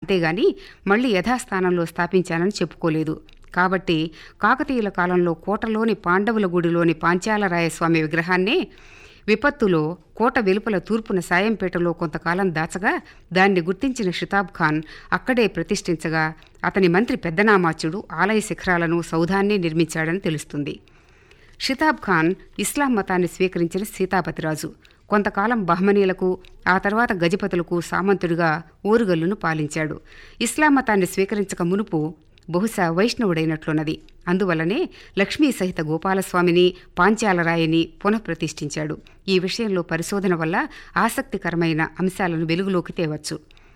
అంతేగాని మళ్ళీ యథాస్థానంలో స్థాపించానని చెప్పుకోలేదు కాబట్టి కాకతీయుల కాలంలో కోటలోని పాండవుల గుడిలోని పాంచాలరాయస్వామి విగ్రహాన్నే విపత్తులో కోట వెలుపల తూర్పున సాయంపేటలో కొంతకాలం దాచగా దాన్ని గుర్తించిన షితాబ్ ఖాన్ అక్కడే ప్రతిష్ఠించగా అతని మంత్రి పెద్దనామాచుడు ఆలయ శిఖరాలను సౌధాన్ని నిర్మించాడని తెలుస్తుంది షితాబ్ ఖాన్ ఇస్లాం మతాన్ని స్వీకరించిన సీతాపతిరాజు కొంతకాలం బహ్మనీలకు ఆ తర్వాత గజపతులకు సామంతుడిగా ఊరుగల్లును పాలించాడు ఇస్లాం మతాన్ని స్వీకరించక మునుపు బహుశా వైష్ణవుడైనట్లున్నది అందువల్లనే లక్ష్మీ సహిత గోపాలస్వామిని పాంచాలరాయని పునఃప్రతిష్ఠించాడు ఈ విషయంలో పరిశోధన వల్ల ఆసక్తికరమైన అంశాలను వెలుగులోకి తేవచ్చు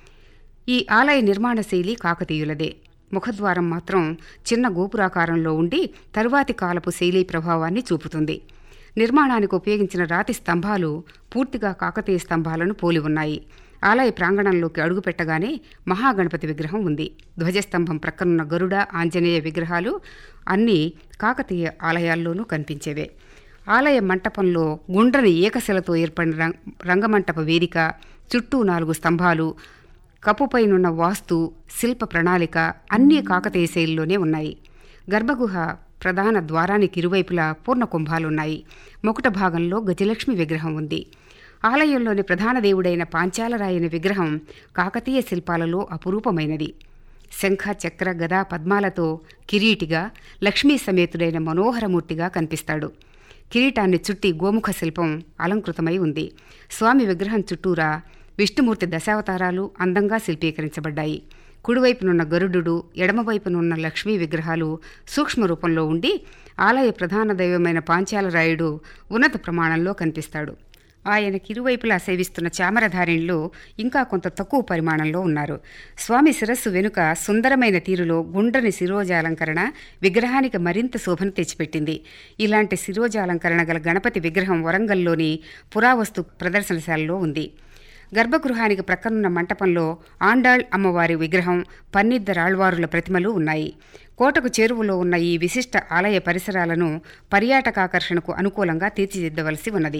ఈ ఆలయ నిర్మాణ శైలి కాకతీయులదే ముఖద్వారం మాత్రం చిన్న గోపురాకారంలో ఉండి తరువాతి కాలపు శైలి ప్రభావాన్ని చూపుతుంది నిర్మాణానికి ఉపయోగించిన రాతి స్తంభాలు పూర్తిగా కాకతీయ స్తంభాలను పోలి ఉన్నాయి ఆలయ ప్రాంగణంలోకి అడుగుపెట్టగానే మహాగణపతి విగ్రహం ఉంది ధ్వజస్తంభం ప్రక్కనున్న గరుడ ఆంజనేయ విగ్రహాలు అన్నీ కాకతీయ ఆలయాల్లోనూ కనిపించేవే ఆలయ మంటపంలో గుండ్రని ఏకశిలతో ఏర్పడిన రం- రంగమంటప వేదిక చుట్టూ నాలుగు స్తంభాలు కప్పుపైనున్న వాస్తు శిల్ప ప్రణాళిక అన్నీ కాకతీయ శైలిలోనే ఉన్నాయి గర్భగుహ ప్రధాన ద్వారానికి ఇరువైపులా పూర్ణ కుంభాలున్నాయి మొకట భాగంలో గజలక్ష్మి విగ్రహం ఉంది ఆలయంలోని ప్రధాన దేవుడైన పాంచాలరాయని విగ్రహం కాకతీయ శిల్పాలలో అపురూపమైనది శంఖ చక్ర గదా పద్మాలతో కిరీటిగా లక్ష్మీ సమేతుడైన మనోహరమూర్తిగా కనిపిస్తాడు కిరీటాన్ని చుట్టి గోముఖ శిల్పం అలంకృతమై ఉంది స్వామి విగ్రహం చుట్టూరా విష్ణుమూర్తి దశావతారాలు అందంగా శిల్పీకరించబడ్డాయి కుడివైపునున్న గరుడు ఎడమవైపునున్న లక్ష్మీ విగ్రహాలు సూక్ష్మ రూపంలో ఉండి ఆలయ ప్రధాన దైవమైన పాంచాలరాయుడు ఉన్నత ప్రమాణంలో కనిపిస్తాడు ఆయనకి ఇరువైపులా సేవిస్తున్న చామరధారిణులు ఇంకా కొంత తక్కువ పరిమాణంలో ఉన్నారు స్వామి శిరస్సు వెనుక సుందరమైన తీరులో గుండ్రని శిరోజాలంకరణ విగ్రహానికి మరింత శోభను తెచ్చిపెట్టింది ఇలాంటి శిరోజాలంకరణ గల గణపతి విగ్రహం వరంగల్లోని పురావస్తు ప్రదర్శనశాలలో ఉంది గర్భగృహానికి ప్రక్కనున్న మంటపంలో ఆండాళ్ అమ్మవారి విగ్రహం పన్నిద్దరాళ్వారుల ప్రతిమలు ఉన్నాయి కోటకు చేరువలో ఉన్న ఈ విశిష్ట ఆలయ పరిసరాలను పర్యాటకాకర్షణకు అనుకూలంగా తీర్చిదిద్దవలసి ఉన్నది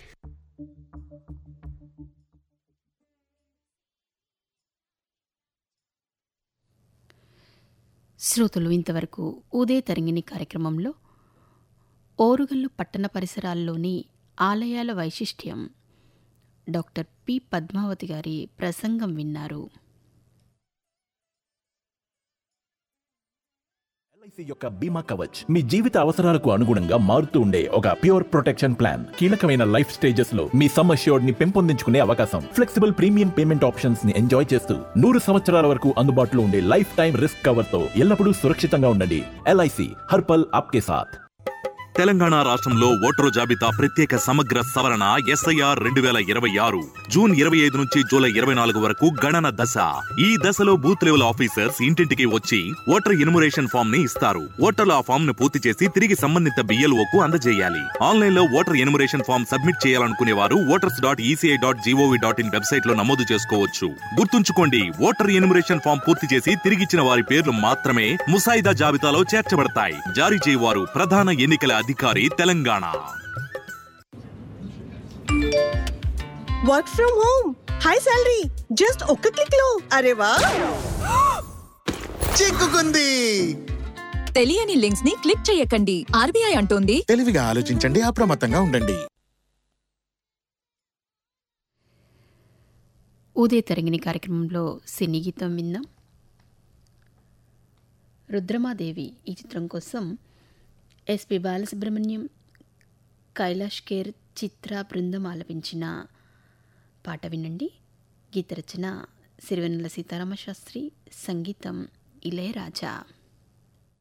శ్రోతలు ఇంతవరకు ఉదయ తరంగిణి కార్యక్రమంలో ఓరుగల్లు పట్టణ పరిసరాల్లోని ఆలయాల వైశిష్ట్యం డాక్టర్ పి పద్మావతి గారి ప్రసంగం విన్నారు ఎల్ఐసి యొక్క బీమా కవచ్ మీ జీవిత అవసరాలకు అనుగుణంగా మారుతూ ఉండే ఒక ప్యూర్ ప్రొటెక్షన్ ప్లాన్ కీలకమైన లైఫ్ స్టేజెస్ లో మీ సమ్ అష్యూర్డ్ ని పెంపొందించుకునే అవకాశం ఫ్లెక్సిబుల్ ప్రీమియం పేమెంట్ ఆప్షన్స్ ని ఎంజాయ్ చేస్తూ నూరు సంవత్సరాల వరకు అందుబాటులో ఉండే లైఫ్ టైం రిస్క్ కవర్ తో ఎల్లప్పుడూ సురక్షితంగా ఉండండి ఎల్ఐసి హర్పల్ ఆప్కే సాథ్ తెలంగాణ రాష్ట్రంలో ఓటరు జాబితా ప్రత్యేక సమగ్ర సవరణ ఎస్ఐఆర్ రెండు వేల ఇరవై ఆరు జూన్ ఇరవై ఐదు నుంచి జూలై ఇరవై నాలుగు వరకు గణన దశ ఈ దశలో బూత్ లెవెల్ ఆఫీసర్స్ ఇంటింటికి వచ్చి ఓటర్ ఇనుమరేషన్ ఫామ్ ని ఇస్తారు ఓటర్లు ఆ ఫామ్ ను పూర్తి చేసి తిరిగి సంబంధిత బిఎల్ఓ కు అందజేయాలి ఆన్లైన్ లో ఓటర్ ఎనుమరేషన్ ఫామ్ సబ్మిట్ చేయాలనుకునే వారు voters dot ECI dot GOV dot in website లో నమోదు చేసుకోవచ్చు గుర్తుంచుకోండి ఓటర్ ఎనుమరేషన్ ఫామ్ పూర్తి చేసి తిరిగిచ్చిన వారి పేర్లు మాత్రమే ముసాయిదా జాబితాలో చేర్చబడతాయి జారీ చేయవారు ప్రధాన ఎన్నికల అధికారి Telangana work from home high salary just ఒక్క క్లిక్ లో అరే వా చిక్కుకుంది తెలియని లింక్స్ ని క్లిక్ చేయకండి ఆర్బీఐ అంటోంది తెలివిగా ఆలోచించండి అప్రమత్తంగా ఉండండి ఉదయ తరంగిణి కార్యక్రమంలో సినీ గీతం విందాం రుద్రమాదేవి ఈ చిత్రం కోసం ఎస్పి బాలసుబ్రహ్మణ్యం కైలాష్ కేర్ చిత్ర బృందం ఆలపించిన పాట వినండి గీత రచన సిరివెన్నెల సీతారామ శాస్త్రి సంగీతం ఇళయరాజా